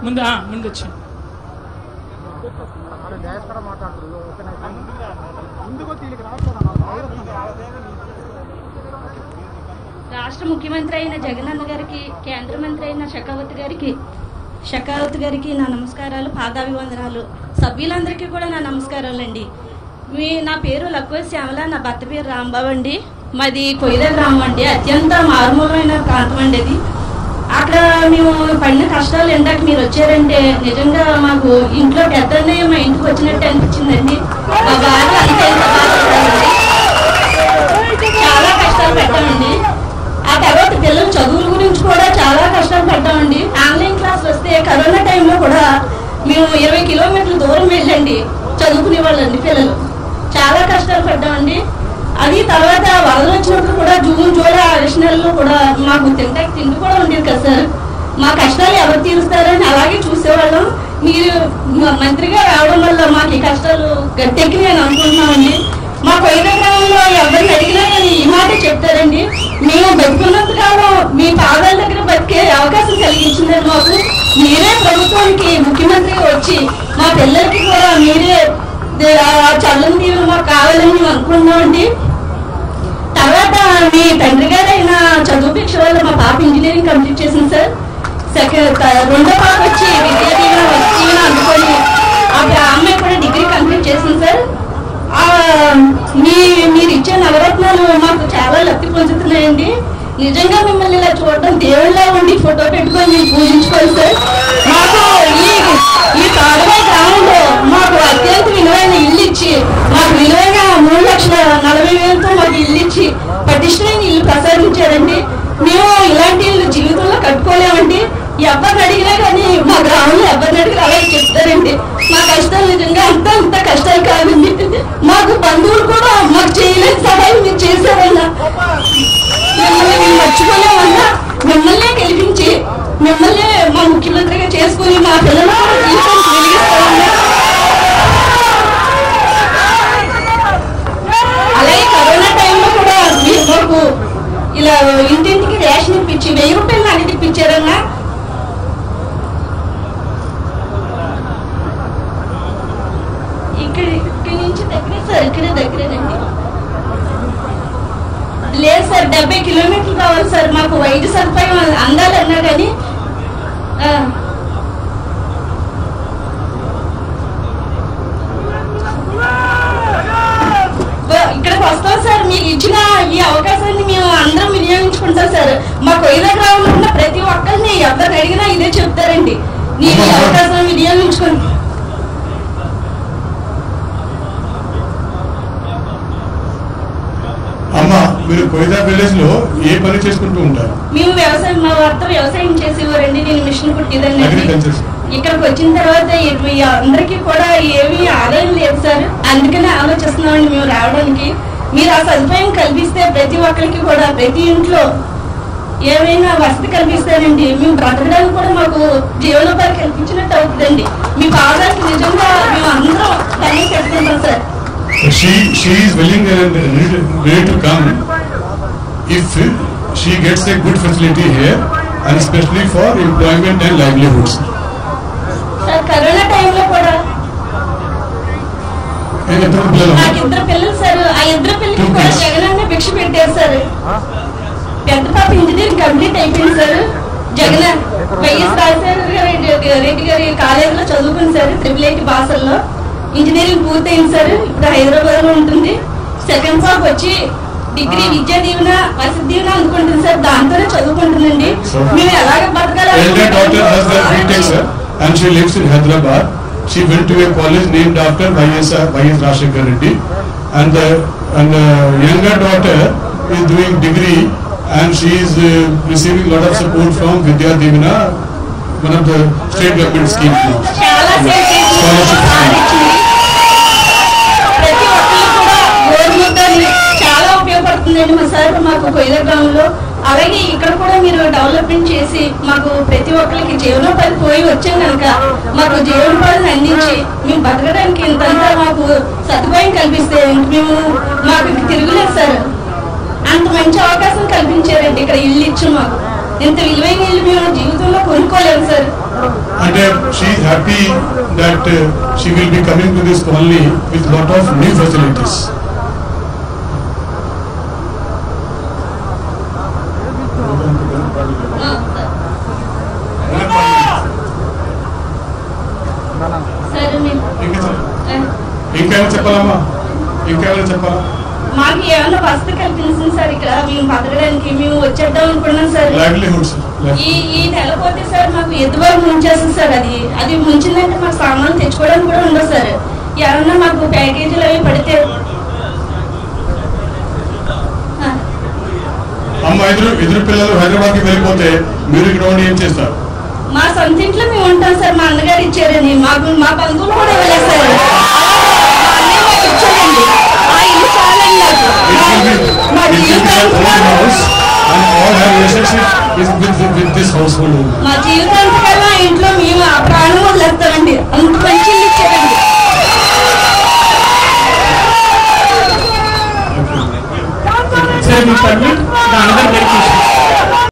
ముందు ఆ, ముందు వచ్చి రాష్ట్ర ముఖ్యమంత్రి అయిన జగనన్న గారికి కేంద్ర మంత్రి అయిన షకావత్ గారికి షకావత్ గారికి నా నమస్కారాలు పాదాభివందనాలు సభ్యులందరికీ కూడా నా నమస్కారాలు అండి మీ నా పేరు లక్కువ శ్యామల నా భర్త పేరు రాంబాబు అండి మాది కొయ్యల గ్రామం అండి అత్యంత మారుమూలమైన ప్రాంతం అండి అది అక్కడ మేము పడిన కష్టాలు ఎందాక మీరు వచ్చారంటే నిజంగా మాకు ఇంట్లో పెద్దనే మా ఇంటికి వచ్చినట్టు అనిపించిందండి మా బాగా అంతే బాధపడాలండి చాలా కష్టాలు పెట్టామండి ఆ తర్వాత పిల్లల చదువుల గురించి కూడా చాలా కష్టాలు పడ్డామండి ఆన్లైన్ క్లాస్ వస్తే కరోనా టైంలో కూడా మేము ఇరవై కిలోమీటర్ల దూరం వెళ్ళండి చదువుకునే వాళ్ళండి పిల్లలు చాలా కష్టాలు పడ్డామండి అది తర్వాత వరదలు వచ్చినప్పుడు కూడా జూన్ జూలై ఆగస్టు నెలలో కూడా మాకు తింటే తిండి కూడా ఉండేది కదా సార్ మా కష్టాలు ఎవరు తీరుస్తారని అలాగే చూసేవాళ్ళం మీరు మ- మంత్రిగా రావడం వల్ల మాకు ఈ కష్టాలు గట్టెక్కి నేను అనుకుంటున్నామండి మా కొయ్య గ్రామంలో ఎవరిని అడిగినా కానీ ఈ మాట చెప్తారండి మేము బతుకున్నంత కాలం మీ పాదాల దగ్గర బతికే అవకాశం కలిగించిందని మాకు మీరే ప్రభుత్వానికి ముఖ్యమంత్రిగా వచ్చి మా పిల్లలకి కూడా మీరే దే- ఆ చల్లని తీరు మాకు కావాలని మేము అనుకున్నామండి తర్వాత మీ తండ్రి గారు అయిన చదువు భిక్ష వల్ల మా పాప ఇంజనీరింగ్ కంప్లీట్ చేసింది సార్ సెకండ్ రెండో పాప వచ్చి విద్యా దీవెన వసతి దీవెన అందుకొని ఆ ఆ అమ్మాయి కూడా డిగ్రీ కంప్లీట్ చేసింది సార్ ఆ, మీ మీరు ఇచ్చే నవరత్నాలు మాకు చాలా లబ్ధి పొందుతున్నాయండి నిజంగా మిమ్మల్ని ఇలా చూడడం దేవుళ్ళ ఉండి ఫోటో పెట్టుకొని మేము పూజించుకోవాలి సార్ మాకు ఈ ఈ తాడవై గ్రామంలో మాకు అత్యంత విలువైన ఇల్లు ఇచ్చి మాకు విలువైన మూడు లక్షల నలభై వేలతో మాకు ఇల్లు ఇచ్చి పటిష్టమైన ఇల్లు ప్రసాదించారండి మేము ఇలాంటి ఇల్లు జీవితంలో కట్టుకోలేమండి ఎవరిని అడిగినా కానీ మా గ్రామంలో ఎవరిని అడిగినా అలాగే చెప్తారండి మా కష్టాలు నిజంగా అంత అంత కష్టాలు కాదండి మాకు బంధువులు కూడా మాకు చేయలేని సహాయం మీరు చేశారన్నా మిమ్మల్ని మేము మర్చిపోలేమన్నా మిమ్మల్నే గెలిపించి మిమ్మల్ని మా ముఖ్యమంత్రిగా చేసుకుని మా పిల్లలు కూడా జీవితానికి వెలిగిస్తామన్నా అలాగే కరోనా టైంలో కూడా మీరు మాకు ఇలా ఇంటింటికి రేషన్ ఇప్పించి వెయ్యి రూపాయలు అనేది ఇప్పించారన్నా ఇక్కడ ఇక్కడి నుంచి దగ్గరే సార్ ఇక్కడే దగ్గరేనండి లేదు సార్ డెబ్బై కిలోమీటర్లు కావాలి సార్ మాకు వైద్య సదుపాయం అందాలన్నా కానీ ఆ. బ- ఇక్కడికి వస్తాం సార్ మీకు ఇచ్చిన ఈ అవకాశాన్ని మేము అందరం వినియోగించుకుంటాం సార్ మా కొయ్యల గ్రామంలో ఉన్న ప్రతి ఒక్కరిని ఎవరిని అడిగినా ఇదే చెప్తారండి నేను ఈ అవకాశం వినియోగించుకుంటాను అమ్మ మీరు కొయిదా విలేజ్ లో ఏ పని చేసుకుంటూ ఉంటారు మేము వ్యవసాయం మా భర్త వ్యవసాయం చేసేవారండి నేను మిషన్ కుట్టిదండి అగ్రికల్చర్ ఇక్కడికి వచ్చిన తర్వాత ఈ- ఈ అందరికీ కూడా ఏమీ ఆదాయం లేదు సార్ అందుకనే ఆలోచిస్తున్నామండి మేము రావడానికి మీరు ఆ సదుపాయం కల్పిస్తే ప్రతి ఒక్కరికి కూడా ప్రతి ఇంట్లో ఏమైనా వసతి కల్పిస్తారండి మేము బ్రతకడానికి కూడా మాకు జీవనోపాధి కల్పించినట్టు అవుతుందండి మీ పాదాలకు నిజంగా మేము అందరం దండం పెట్టుకుంటాం sir she she is willing and ready to come if she gets a good facility here and especially for employment and livelihoods sir corona టైంలో కూడా ఏ ఎంతమంది పిల్లలు నాకు ఇద్దరు పిల్లలు సార్ ఆ ఇద్దరు పిల్లలకి కూడా జగనన్న భిక్ష పెట్టారు సార్ పెద్ద పాప ఇంజనీరింగ్ కంప్లీట్ అయిపోయింది సార్ జగన్ వైఎస్ రాజశేఖర గారి రెడ్డి గారి కాలేజీలో చదువుకుంది సార్ ట్రిపుల్ ఐటీ భాషల్లో ఇంజనీరింగ్ పూర్తయింది సార్ ఇప్పుడు హైదరాబాద్ లో ఉంటుంది సెకండ్ పాప వచ్చి డిగ్రీ విద్యా దీవెన వసతి దీవెన అందుకుంటుంది సార్ దాంతోనే చదువుకుంటుందండి మేము ఎలాగ elder daughter has her బతకాలి BTech sir and she lives in Hyderabad she went to a college named after YS YS Rashekar Reddy and the and the younger daughter is doing degree and she is uh, receiving lot of support from Vidya Divina one of the state government schemes now చాలా సేపు Scholarship సాధించింది. ప్రతి ఒక్కరు కూడా గోరుముద్దని చాలా ఉపయోగపడుతుందండి మా sir మాకు కొయ్యల గ్రామంలో అలాగే ఇక్కడ కూడా మీరు డెవలప్మెంట్ చేసి మాకు ప్రతి ఒక్కరికి జీవనోపాధి పోయి వచ్చాం కనుక మాకు జీవనోపాధిని అందించి మేము బతకడానికి ఇంతంతా మాకు సదుపాయం కల్పిస్తే మేము మాకు ఇంక తిరుగులేదు సార్ అంత మంచి అవకాశం కల్పించారండి ఇక్కడ ఇల్లు ఇచ్చి మాకు ఇంత విలువైన ఇల్లు మేము జీవితంలో కొనుక్కోలేము sir and uh, she is happy that uh, she will be coming to this colony with lot of new facilities. సరే మేము ఇంకా చెప్ప- ఆ, ఇంకేమైనా చెప్పాలమ్మా ఇంకేమైనా చెప్పాలా మాకు ఏమైనా వసతి కల్పించింది సార్ ఇక్కడ మేము బతకడానికి మేము వచ్చేద్దాం అనుకున్నాం సార్ లైవ్లీహుడ్ సార్ ఈ ఈ నెల పోతే సార్ మాకు ఎదురు ముంచేస్తుంది సార్ అది అది ముంచిందంటే మాకు సామాన్లు తెచ్చుకోవడానికి కూడా ఉండదు సార్ ఏమన్నా మాకు ప్యాకేజీలు అవి పడితే ఆ, అమ్మ ఎదురు ఎదురు పిల్లలు హైదరాబాద్కి వెళ్ళిపోతే మీరు ఇక్కడ ఉండి ఏం చేస్తారు మా సొంత ఇంట్లో మేము ఉంటాం సార్ మా అన్నగారు ఇచ్చారని మాకు మా బంధువులు కూడా ఇవ్వలేదు సార్ మా అన్నయ్య మాకు ఇచ్చారండి ఆ ఇల్లు చాలండి నాకు It will be, మా it will be their own జీవితాంతకాలం house and all her relationship is with, with, with this household only. మా జీవితాంతకాలం ఆ ఇంట్లో మేము ఆ ప్రాణం వదిలేస్తామండి అంత మంచి ఇల్లు ఇచ్చారండి Okay. Sir, we permit the another verification.